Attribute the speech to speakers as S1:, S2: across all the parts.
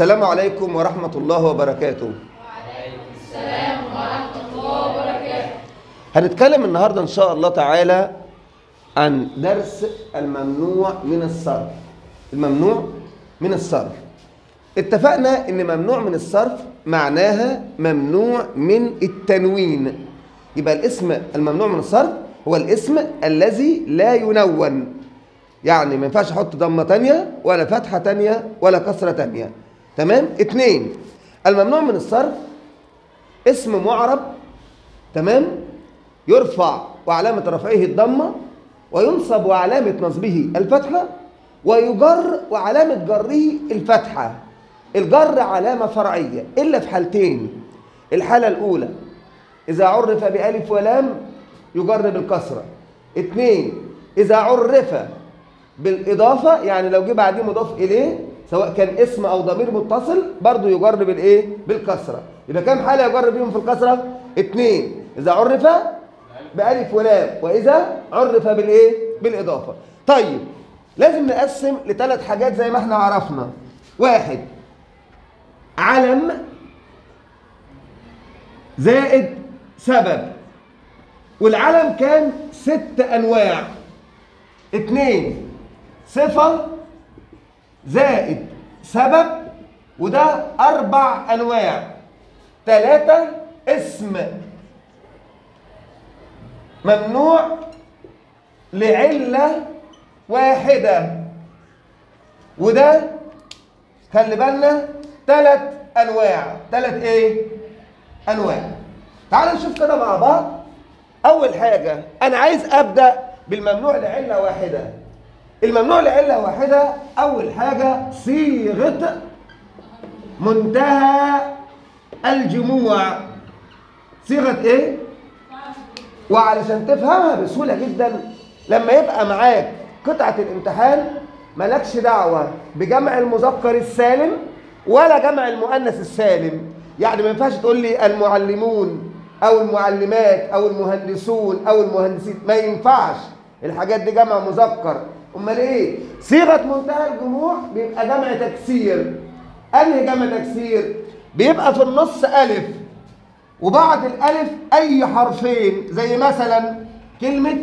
S1: السلام عليكم ورحمة الله وبركاته هنتكلم النهاردة إن شاء الله تعالى عن درس الممنوع من الصرف الممنوع من الصرف اتفقنا ان ممنوع من الصرف معناها ممنوع من التنوين يبقى الاسم الممنوع من الصرف هو الاسم الذي لا ينون يعني ما ينفعش احط ضمه تانية ولا فتحه تانية ولا كسره تانية تمام اتنين الممنوع من الصرف اسم معرب تمام يرفع وعلامه رفعه الضمه وينصب وعلامه نصبه الفتحه ويجر وعلامه جره الفتحه الجر علامه فرعيه الا في حالتين الحاله الاولى اذا عرف بالف ولام يجر بالكسره اتنين اذا عرف بالاضافه يعني لو جه بعديه مضاف اليه سواء كان اسم او ضمير متصل برضه يجر بالايه بالكسره يبقى كام حاله يجر بيهم في الكسره اتنين اذا عرف بألف ولام وإذا عرف بالإيه؟ بالإضافة. طيب لازم نقسم لثلاث حاجات زي ما احنا عرفنا. واحد علم زائد سبب والعلم كان ست أنواع. اتنين صفة زائد سبب وده أربع أنواع. ثلاثة اسم ممنوع لعلة واحدة وده خلي بالنا ثلاث أنواع ثلاث إيه؟ أنواع تعال نشوف كده مع بعض أول حاجة أنا عايز أبدأ بالممنوع لعلة واحدة الممنوع لعلة واحدة أول حاجة صيغة منتهى الجموع صيغة إيه؟ وعلشان تفهمها بسهولة جدا لما يبقى معاك قطعة الامتحان مالكش دعوة بجمع المذكر السالم ولا جمع المؤنث السالم يعني ما ينفعش تقول لي المعلمون أو المعلمات أو المهندسون أو المهندسين ما ينفعش الحاجات دي جمع مذكر أمال إيه؟ صيغة منتهى الجموع بيبقى جمع تكسير أنهي جمع تكسير؟ بيبقى في النص ألف وبعد الألف أي حرفين زي مثلا كلمة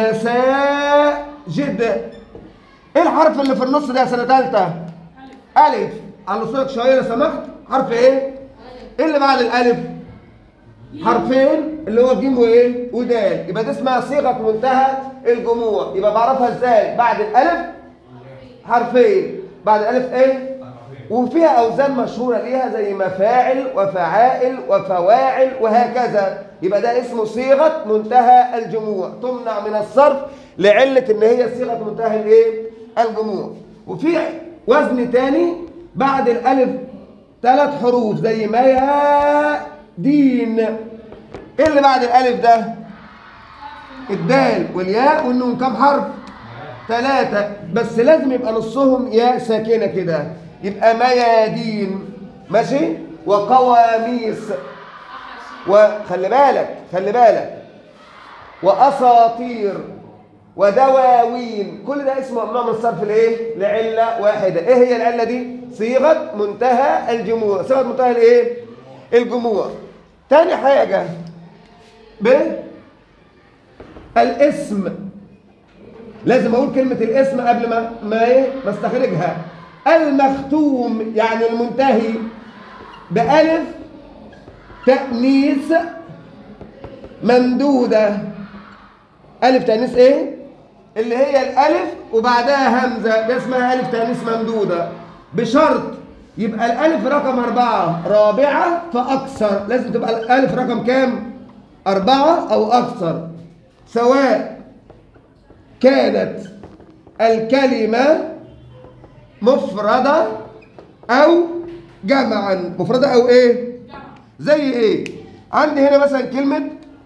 S1: مساجد إيه الحرف اللي في النص ده يا سنة تالتة؟ ألف على صورك شوية لو سمحت حرف إيه؟ إيه اللي بعد الألف؟ حرفين اللي هو جيم وإيه؟ ودال يبقى دي اسمها صيغة منتهى الجموع يبقى بعرفها إزاي؟ بعد الألف حرفين بعد الألف إيه؟ وفيها أوزان مشهورة ليها زي مفاعل وفعائل وفواعل وهكذا يبقى ده اسمه صيغة منتهى الجموع تمنع من الصرف لعلة إن هي صيغة منتهى الإيه؟ الجموع وفي وزن تاني بعد الألف ثلاث حروف زي ما يا دين إيه اللي بعد الألف ده؟ الدال والياء والنون كم حرف؟ ثلاثة بس لازم يبقى نصهم ياء ساكنة كده يبقى ميادين ماشي وقواميس وخلي بالك خلي بالك واساطير ودواوين كل ده اسمه ممنوع من الصرف لايه لعله واحده ايه هي العله دي صيغه منتهى الجموع صيغه منتهى الايه الجموع تاني حاجه ب الاسم لازم اقول كلمه الاسم قبل ما ما ايه ما استخرجها المختوم يعني المنتهي بألف تأنيث ممدودة ألف تأنيث إيه؟ اللي هي الألف وبعدها همزة ده اسمها ألف تأنيث ممدودة بشرط يبقى الألف رقم أربعة رابعة فأكثر لازم تبقى الألف رقم كام؟ أربعة أو أكثر سواء كانت الكلمة مفردة أو جمعا مفردة أو إيه؟ زي إيه؟ عندي هنا مثلا كلمة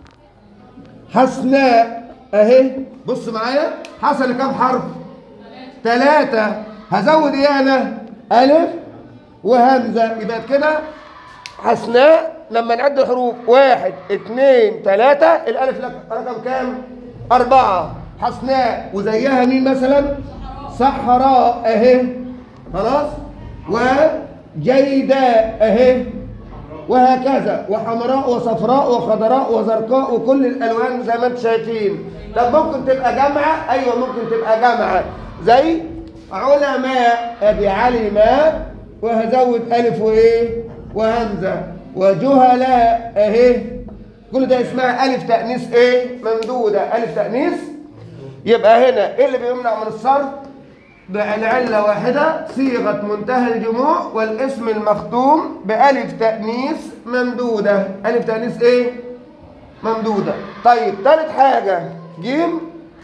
S1: حسناء أهي بص معايا حسن كام حرف؟ ثلاثة هزود إيه أنا؟ ألف وهمزة يبقى كده حسناء لما نعد الحروف واحد اثنين ثلاثة الألف لك- رقم كام؟ أربعة حسناء وزيها مين مثلا؟ صحراء أهي خلاص؟ جيداء اهي وهكذا وحمراء وصفراء وخضراء وزرقاء وكل الالوان زي ما انتم شايفين طب ممكن تبقى جامعه ايوه ممكن تبقى جامعه زي علماء ادي علماء وهزود الف وايه وهمزه وجهلاء اهي كل ده اسمها الف تانيث ايه ممدوده الف تانيث يبقى هنا ايه اللي بيمنع من الصرف العلة واحدة صيغة منتهى الجموع والاسم المختوم بألف تأنيث ممدودة ألف تأنيث إيه؟ ممدودة طيب تالت حاجة جيم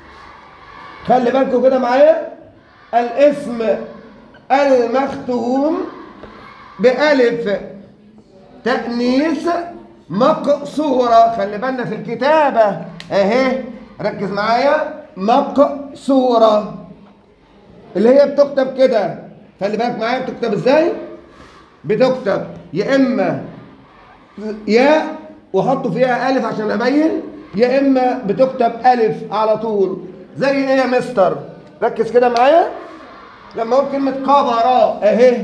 S1: خلي بالكم كده معايا الاسم المختوم بألف تأنيث مقصورة خلي بالنا في الكتابة اهي ركز معايا مقصورة اللي هي بتكتب كده خلي بالك معايا بتكتب ازاي بتكتب يا اما ياء وحطوا فيها الف عشان ابين يا اما بتكتب الف على طول زي ايه يا مستر ركز كده معايا لما اقول كلمه كبراء اهي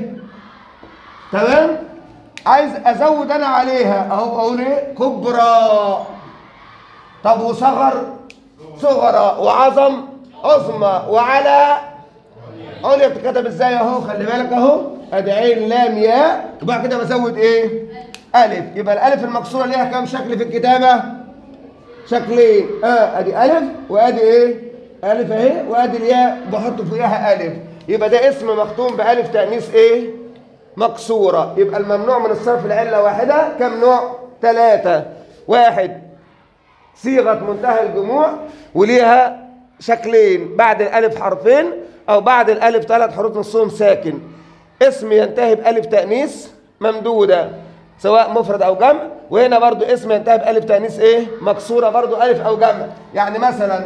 S1: تمام عايز ازود انا عليها اهو اقول ايه كبرى طب وصغر صغرى وعظم عظمى وعلى عليا بتتكتب ازاي اهو خلي بالك اهو ادي عين لام ياء وبعد كده بزود ايه الف يبقى الالف المكسوره ليها كام شكل في الكتابه شكلين اه ادي الف وادي ايه الف اهي وادي الياء بحط فوقها الف يبقى ده اسم مختوم بالف تانيث ايه مكسوره يبقى الممنوع من الصرف العله واحده كم نوع ثلاثه واحد صيغه منتهى الجموع وليها شكلين بعد الالف حرفين او بعد الالف ثلاث حروف نصهم ساكن اسم ينتهي بالف تانيث ممدوده سواء مفرد او جمع وهنا برضو اسم ينتهي بالف تانيث ايه مكسوره برضو الف او جمع يعني مثلا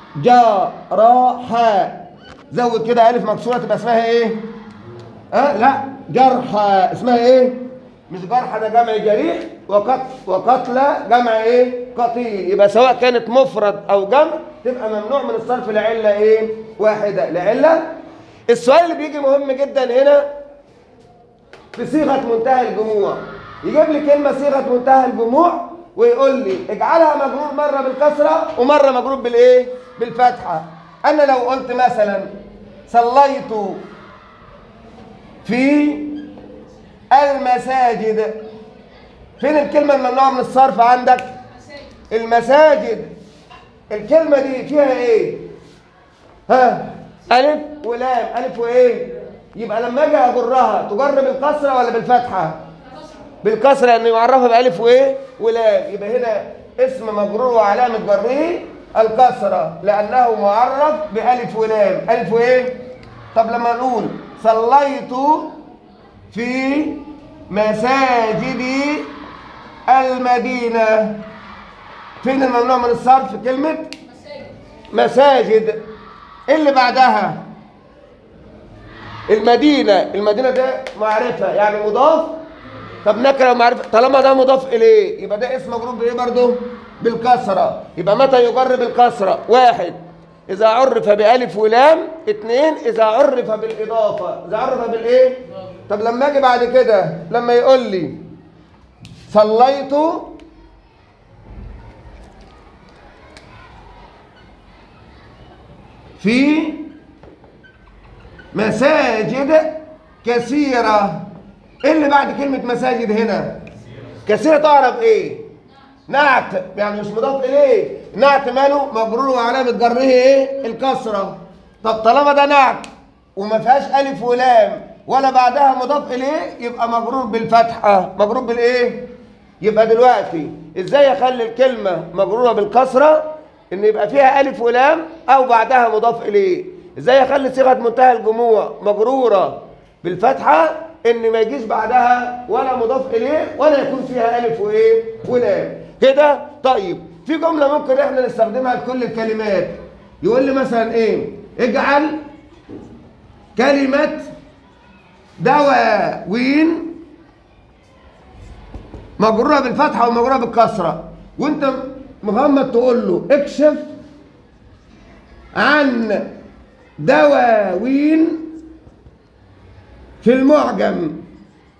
S1: جرحى زود كده الف مكسوره تبقى اسمها ايه اه لا جرحى اسمها ايه مش جرحى ده جمع جريح وقتل وقتلى جمع ايه قتيل يبقى سواء كانت مفرد او جمع تبقى ممنوع من الصرف لعله ايه واحده لعله السؤال اللي بيجي مهم جدا هنا في صيغه منتهى الجموع يجيب لي كلمه صيغه منتهى الجموع ويقول لي اجعلها مجرور مره بالكسره ومره مجرور بالايه بالفتحه انا لو قلت مثلا صليت في المساجد فين الكلمه الممنوعه من الصرف عندك المساجد الكلمة دي فيها ايه ها ألف ولام ألف وإيه يبقى لما أجي أجرها تجر بالكسرة ولا بالفتحة بالكسرة لأنه يعرفها بألف وإيه ولام يبقى هنا اسم مجرور وعلامة جره الكسرة لأنه معرف بألف ولام ألف وإيه طب لما نقول صليت في مساجد المدينة فين الممنوع من الصرف كلمة مساجد اللي بعدها المدينة المدينة ده معرفة يعني مضاف طب نكرة ومعرفة طالما ده مضاف إليه يبقى ده اسم مجرور بإيه برضه بالكسرة يبقى متى يجر بالكسرة واحد إذا عرف بألف ولام اثنين إذا عرف بالإضافة إذا عرف بالإيه طب لما أجي بعد كده لما يقول لي صليت في مساجد كثيرة ايه اللي بعد كلمة مساجد هنا كثيرة تعرف ايه نعت يعني مش مضاف اليه نعت ماله مجرور وعلامة جره ايه الكسرة طب طالما ده نعت وما فيهاش الف ولام ولا بعدها مضاف اليه يبقى مجرور بالفتحة مجرور بالايه يبقى دلوقتي ازاي اخلي الكلمة مجرورة بالكسرة ان يبقى فيها الف ولام او بعدها مضاف اليه ازاي اخلي صيغه منتهى الجموع مجروره بالفتحه ان ما يجيش بعدها ولا مضاف اليه ولا يكون فيها الف وايه ولام كده طيب في جمله ممكن احنا نستخدمها لكل الكلمات يقول لي مثلا ايه اجعل كلمه دواوين مجروره بالفتحه ومجروره بالكسره وانت محمد تقول له اكشف عن دواوين في المعجم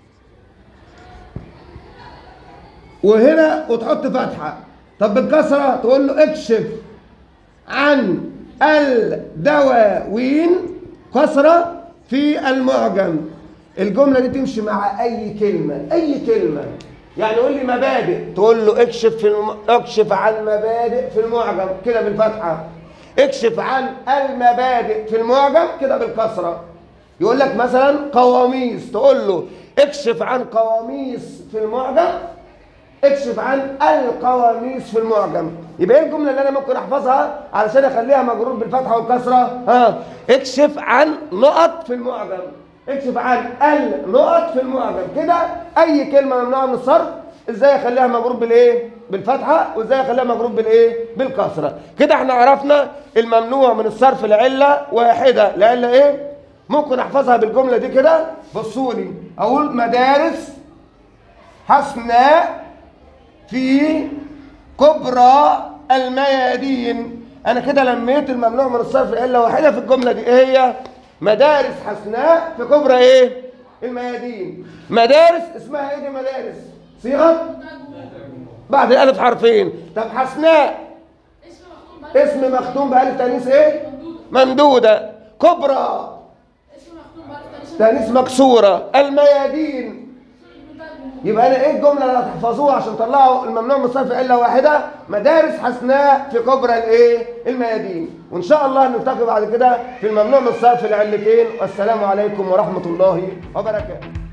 S1: وهنا وتحط فتحة طب بالكسرة تقول له اكشف عن الدواوين كسرة في المعجم الجملة دي تمشي مع أي كلمة أي كلمة يعني يقول لي مبادئ تقول له اكشف في الم... اكشف عن مبادئ في المعجم كده بالفتحة اكشف عن المبادئ في المعجم كده بالكسرة يقول لك مثلا قواميس تقول له اكشف عن قواميس في المعجم اكشف عن القواميس في المعجم يبقى ايه الجمله اللي انا ممكن احفظها علشان اخليها مجرور بالفتحه والكسره ها اكشف عن نقط في المعجم اكشف عن النقط في المعجم كده اي كلمه ممنوعه من الصرف ازاي اخليها مجرور بالايه بالفتحه وازاي اخليها مجرور بالايه بالكسره كده احنا عرفنا الممنوع من الصرف لعله واحده لعله ايه ممكن احفظها بالجمله دي كده بصوا لي اقول مدارس حسناء في كبرى الميادين انا كده لميت الممنوع من الصرف الا واحده في الجمله دي ايه هي مدارس حسناء في كبرى ايه الميادين مدارس اسمها ايه دي مدارس صيغه بعد الالف حرفين طب حسناء اسم مختوم بالف تانيث ايه ممدوده كبرى تانيث مكسوره الميادين يبقى انا ايه الجمله اللي هتحفظوها عشان تطلعوا الممنوع من الصرف الا واحده مدارس حسناء في كبرى الايه الميادين وان شاء الله نلتقي بعد كده في الممنوع من الصرف لعلتين والسلام عليكم ورحمه الله وبركاته